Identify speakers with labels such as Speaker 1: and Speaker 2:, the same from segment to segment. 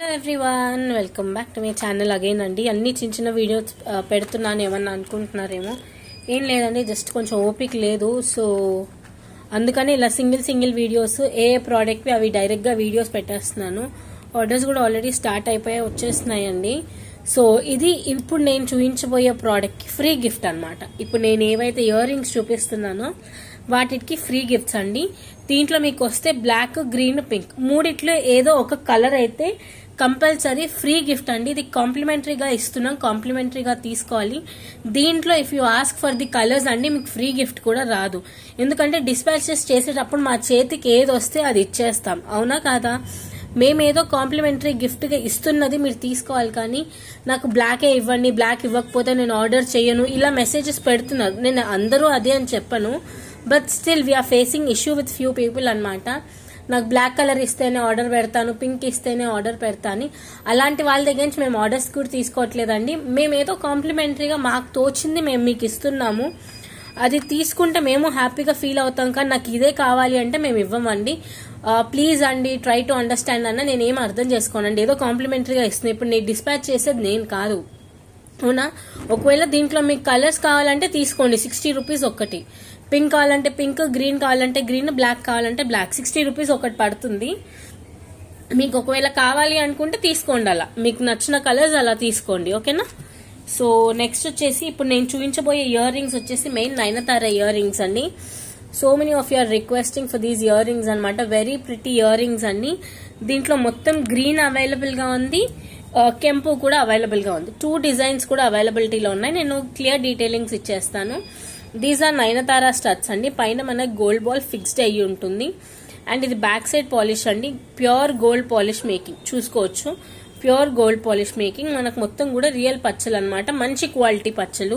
Speaker 1: everyone welcome back to my channel again అండి అన్ని చిన్న చిన్న వీడియోస్ ఆ, పెడుతున్నాను ఏమన్నా అనుకుంటున్నారేమో ఏం లేదండి జస్ట్ కొంచెం ఓపిక లేదు సో అందుకని ఇలా సింగిల్ సింగిల్ వీడియోస్ ఏ ఏ ప్రోడక్ట్వి అవి డైరెక్ట్గా వీడియోస్ పెట్టేస్తున్నాను ఆర్డర్స్ కూడా ఆల్రెడీ స్టార్ట్ అయిపోయి వచ్చేస్తున్నాయండి సో ఇది ఇప్పుడు నేను చూపించబోయే ప్రోడక్ట్కి ఫ్రీ గిఫ్ట్ అన్నమాట ఇప్పుడు నేను ఏవైతే ఇయర్ రింగ్స్ చూపిస్తున్నానో వాటికి ఫ్రీ గిఫ్ట్స్ అండి దీంట్లో మీకు వస్తే బ్లాక్ గ్రీన్ పింక్ మూడిట్లో ఏదో ఒక కలర్ అయితే కంపల్సరీ ఫ్రీ గిఫ్ట్ అండి ఇది కాంప్లిమెంటరీగా ఇస్తున్నాం కాంప్లిమెంటరీగా తీసుకోవాలి దీంట్లో if you ask for the colours అండి మీకు ఫ్రీ గిఫ్ట్ కూడా రాదు ఎందుకంటే డిస్పాచెస్ చేసేటప్పుడు మా చేతికి ఏది వస్తే అది ఇచ్చేస్తాం అవునా కాదా మేమేదో కాంప్లిమెంటరీ గిఫ్ట్ గా ఇస్తున్నది మీరు తీసుకోవాలి కానీ నాకు బ్లాకే ఇవ్వండి బ్లాక్ ఇవ్వకపోతే నేను ఆర్డర్ చేయను ఇలా మెసేజెస్ పెడుతున్నారు నేను అందరూ అదే అని చెప్పను but still we are facing issue with few people అన్నమాట నాకు బ్లాక్ కలర్ ఇస్తేనే ఆర్డర్ పెడతాను పింక్ ఇస్తేనే ఆర్డర్ పెడతాను అలాంటి వాళ్ళ దగ్గర నుంచి మేము ఆర్డర్స్ కూడా తీసుకోవట్లేదండి మేము ఏదో కాంప్లిమెంటరీగా మాకు తోచింది మేము మీకు ఇస్తున్నాము అది తీసుకుంటే మేము హ్యాపీగా ఫీల్ అవుతాం కానీ నాకు ఇదే కావాలి అంటే మేము ఇవ్వమండి ప్లీజ్ అండి ట్రై టు అండర్స్టాండ్ అన్న నేను ఏం అర్థం చేసుకోనండి ఏదో కాంప్లిమెంటరీగా ఇస్తున్నాను ఇప్పుడు నేను డిస్పాచ్ చేసేది నేను కాదు అవునా ఒకవేళ దీంట్లో మీకు కలర్స్ కావాలంటే తీసుకోండి సిక్స్టీ రూపీస్ ఒక్కటి పింక్ కావాలంటే పింక్ గ్రీన్ కావాలంటే గ్రీన్ బ్లాక్ కావాలంటే బ్లాక్ సిక్స్టీ రూపీస్ ఒకటి పడుతుంది మీకు ఒకవేళ కావాలి అనుకుంటే తీసుకోండి అలా మీకు నచ్చిన కలర్స్ అలా తీసుకోండి ఓకేనా సో నెక్స్ట్ వచ్చేసి ఇప్పుడు నేను చూపించబోయే ఇయర్ రింగ్స్ వచ్చేసి మెయిన్ నైనతార ఇయర్ రింగ్స్ అండి so many of you're requesting for these earrings అనమాట వెరీ ప్రిటీ ఇయర్ రింగ్స్ అండి దీంట్లో మొత్తం గ్రీన్ అవైలబుల్ గా ఉంది ఆ, కెంపు కూడా అవైలబుల్ గా ఉంది టూ డిజైన్స్ కూడా అవైలబిలిటీలో ఉన్నాయి నేను క్లియర్ డీటెయిలింగ్స్ ఇచ్చేస్తాను దీస్ ఆర్ నైనతారా స్టడ్స్ అండి పైన మనకి గోల్డ్ బాల్ ఫిక్స్డ్ అయ్యి ఉంటుంది అండ్ ఇది బ్యాక్ సైడ్ పాలిష్ అండి ప్యూర్ గోల్డ్ పాలిష్ మేకింగ్ చూసుకోవచ్చు ప్యూర్ గోల్డ్ పాలిష్ మేకింగ్ మనకు మొత్తం కూడా రియల్ పచ్చలు అనమాట మంచి క్వాలిటీ పచ్చలు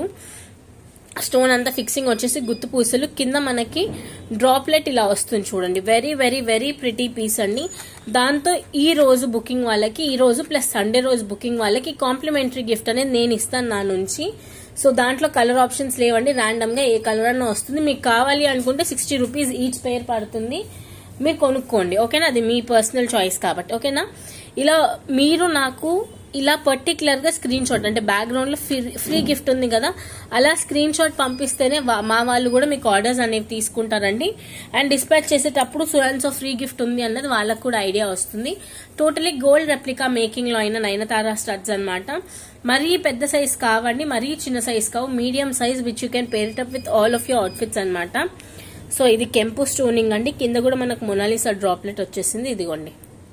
Speaker 1: స్టోన్ అంతా ఫిక్సింగ్ వచ్చేసి గుత్తు పూసలు కింద మనకి డ్రాప్లెట్ ఇలా వస్తుంది చూడండి very very very pretty piece అండి దాంతో ఈ రోజు బుకింగ్ వాళ్ళకి ఈ రోజు ప్లస్ సండే రోజు బుకింగ్ వాళ్ళకి కాంప్లిమెంటరీ గిఫ్ట్ అనేది నేను ఇస్తాను నా నుంచి సో దాంట్లో కలర్ ఆప్షన్స్ లేవండి ర్యాండమ్ గా ఏ కలర్ అన్నా వస్తుంది మీకు కావాలి అనుకుంటే సిక్స్టీ రూపీస్ ఈచ్ పేర్ పడుతుంది మీరు కొనుక్కోండి ఓకేనా అది మీ పర్సనల్ చాయిస్ కాబట్టి ఓకేనా ఇలా మీరు నాకు ఇలా పర్టికులర్ గా స్క్రీన్ షాట్ అంటే బ్యాక్గ్రౌండ్ లో ఫ్రీ గిఫ్ట్ ఉంది కదా అలా స్క్రీన్ షాట్ పంపిస్తేనే వా- మా వాళ్ళు కూడా మీకు ఆర్డర్స్ అనేవి తీసుకుంటారండి అండ్ డిస్పాచ్ చేసేటప్పుడు సుయాన్స్ ఆఫ్ ఫ్రీ గిఫ్ట్ ఉంది అన్నది వాళ్ళకు కూడా ఐడియా వస్తుంది టోటలీ గోల్డ్ రెప్లికా మేకింగ్ లో అయిన నైనతారా స్టడ్స్ అన్నమాట మరీ పెద్ద సైజ్ కావండి మరీ చిన్న సైజ్ కావు medium size which you can pair it up with all of your outfits అన్నమాట సో ఇది కెంపు స్టోనింగ్ అండి కింద కూడా మనకు మొనాలిసా డ్రాప్లెట్ వచ్చేసింది ఇదిగోండి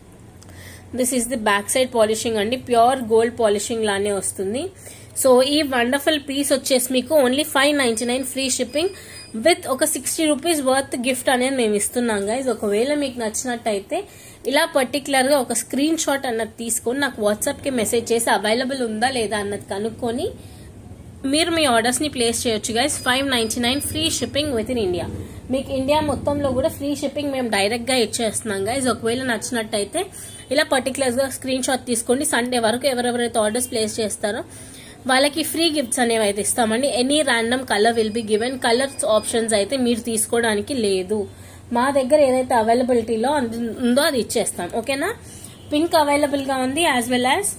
Speaker 1: this is the back side polishing అండి ప్యూర్ గోల్డ్ పాలిషింగ్ లానే వస్తుంది సో ఈ వండర్ఫుల్ పీస్ వచ్చేసి మీకు only five ninety nine free shipping with ఒక సిక్స్టీ రూపీస్ వర్త్ గిఫ్ట్ అనేది మేము ఇస్తున్నాం గైజ్ ఒకవేళ మీకు నచ్చినట్టయితే ఇలా పర్టికులర్ గా ఒక స్క్రీన్ షాట్ అన్నది తీసుకొని నాకు వాట్సాప్ కి మెసేజ్ చేసి అవైలబుల్ ఉందా లేదా అన్నది కనుక్కొని మీరు మీ ఆర్డర్స్ ని ప్లేస్ చేయొచ్చు guys five ninety nine free shipping with in India మీకు ఇండియా మొత్తంలో కూడా ఫ్రీ షిప్పింగ్ మేము డైరెక్ట్ గా ఇచ్చేస్తున్నాం గైస్ ఒకవేళ నచ్చినట్టయితే ఇలా పర్టికులర్ గా స్క్రీన్ షాట్ తీసుకోండి సండే వరకు ఎవరెవరైతే ఆర్డర్స్ ప్లేస్ చేస్తారో వాళ్ళకి ఫ్రీ గిఫ్ట్స్ అనేవి అయితే ఇస్తామండి any random colour will be given colours options అయితే మీరు తీసుకోవడానికి లేదు మా దగ్గర ఏదైతే అవైలబిలిటీలో ఉందో అది ఇచ్చేస్తాం ఓకేనా పింక్ అవైలబుల్ గా ఉంది యాజ్ వెల్ యాజ్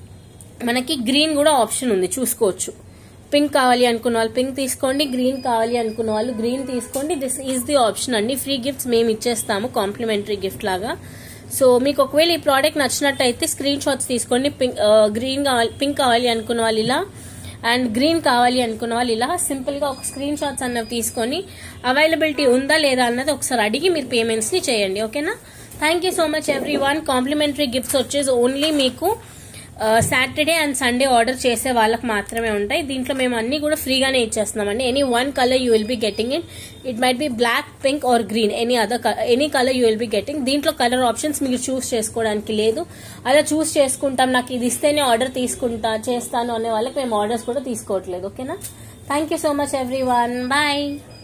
Speaker 1: మనకి గ్రీన్ కూడా ఆప్షన్ ఉంది చూసుకోవచ్చు పింక్ కావాలి అనుకున్న వాళ్ళు పింక్ తీసుకోండి గ్రీన్ కావాలి అనుకున్న వాళ్ళు గ్రీన్ తీసుకోండి దిస్ ఈజ్ ది ఆప్షన్ అండి ఫ్రీ గిఫ్ట్స్ మేము ఇచ్చేస్తాము కాంప్లిమెంటరీ గిఫ్ట్ లాగా సో మీకు ఒకవేళ ఈ ప్రోడక్ట్ నచ్చినట్టయితే స్క్రీన్ షాట్స్ తీసుకోండి పింక్ గ్రీన్ కావాలి పింక్ కావాలి అనుకున్న వాళ్ళు ఇలా అండ్ గ్రీన్ కావాలి అనుకున్న వాళ్ళు ఇలా సింపుల్ గా ఒక స్క్రీన్ షాట్స్ అన్నవి తీసుకొని అవైలబిలిటీ ఉందా లేదా అన్నది ఒకసారి అడిగి మీరు పేమెంట్స్ ని చేయండి ఓకేనా thank you so much everyone complimentary gifts వచ్చేసి ఓన్లీ మీకు సాటర్డే అండ్ సండే ఆర్డర్ చేసే వాళ్ళకి మాత్రమే ఉంటాయి దీంట్లో మేము అన్ని కూడా ఫ్రీగానే ఇచ్చేస్తున్నామండి any one colour you will be getting it it might be black pink or green any other any colour you will be getting దీంట్లో కలర్ ఆప్షన్స్ మీరు చూస్ చేసుకోవడానికి లేదు అలా చూస్ చేసుకుంటాం నాకు ఇది ఇస్తేనే ఆర్డర్ తీసుకుంటా చేస్తాను అనే వాళ్ళకి మేము ఆర్డర్స్ కూడా తీసుకోవట్లేదు ఓకేనా thank you so much everyone bye